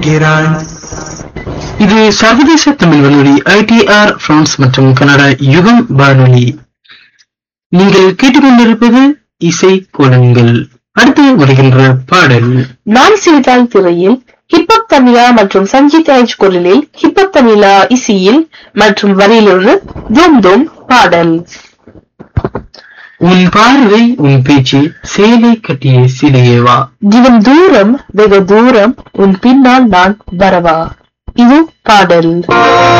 இருக்கிறாய் இது சர்வதேச தமிழ் வானொலி ஐடிஆர் பிரான்ஸ் மற்றும் கனடா யுகம் வானொலி நீங்கள் கேட்டுக்கொண்டிருப்பது இசை கோலங்கள் அடுத்து வருகின்ற பாடல் நான் சிரித்தால் திரையில் ஹிப்பப் தமிழா மற்றும் சஞ்சித் ராஜ் குரலில் ஹிப்பப் தமிழா இசையில் மற்றும் வரியிலிருந்து தூம் தூம் பாடல் உன் பார்வை உன் பேச்சு சேலை கட்டிய சிலையேவா தினம் தூரம் வெகு தூரம் உன் பின்னால் நான் வரவா இது பாடல்